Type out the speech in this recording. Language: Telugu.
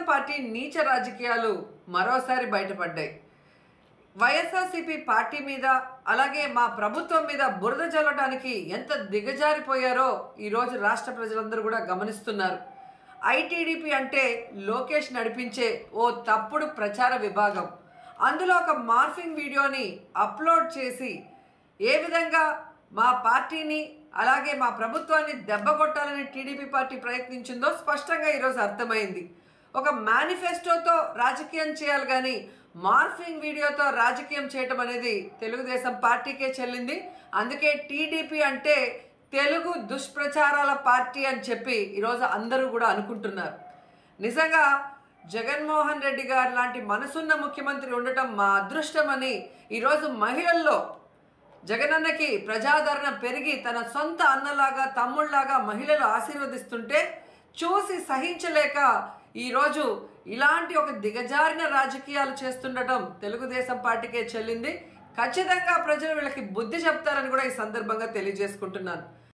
పార్టీ నీచ రాజకీయాలు మరోసారి బయటపడ్డాయి వైఎస్ఆర్సీపీ పార్టీ మీద అలాగే మా ప్రభుత్వం మీద బురద జల్లడానికి ఎంత దిగజారిపోయారో ఈరోజు రాష్ట్ర ప్రజలందరూ కూడా గమనిస్తున్నారు ఐటీడీపీ అంటే లోకేష్ నడిపించే ఓ తప్పుడు ప్రచార విభాగం అందులో ఒక మార్ఫింగ్ వీడియోని అప్లోడ్ చేసి ఏ విధంగా మా పార్టీని అలాగే మా ప్రభుత్వాన్ని దెబ్బకొట్టాలని టీడీపీ పార్టీ ప్రయత్నించిందో స్పష్టంగా ఈరోజు అర్థమైంది ఒక మేనిఫెస్టోతో రాజకీయం చేయాలి కానీ మార్ఫింగ్ వీడియోతో రాజకీయం చేయటం అనేది తెలుగుదేశం పార్టీకే చెల్లింది అందుకే టీడీపీ అంటే తెలుగు దుష్ప్రచారాల పార్టీ అని చెప్పి ఈరోజు అందరూ కూడా అనుకుంటున్నారు నిజంగా జగన్మోహన్ రెడ్డి గారు లాంటి మనసున్న ముఖ్యమంత్రి ఉండటం మా అదృష్టమని ఈరోజు మహిళల్లో జగనన్నకి ప్రజాదరణ పెరిగి తన సొంత అన్నలాగా తమ్ముళ్లాగా మహిళలు ఆశీర్వదిస్తుంటే చూసి సహించలేక ఈరోజు ఇలాంటి ఒక దిగజారిన రాజకీయాలు చేస్తుండటం తెలుగుదేశం పార్టీకే చెల్లింది ఖచ్చితంగా ప్రజలు వీళ్ళకి బుద్ధి చెప్తారని కూడా ఈ సందర్భంగా తెలియజేసుకుంటున్నాను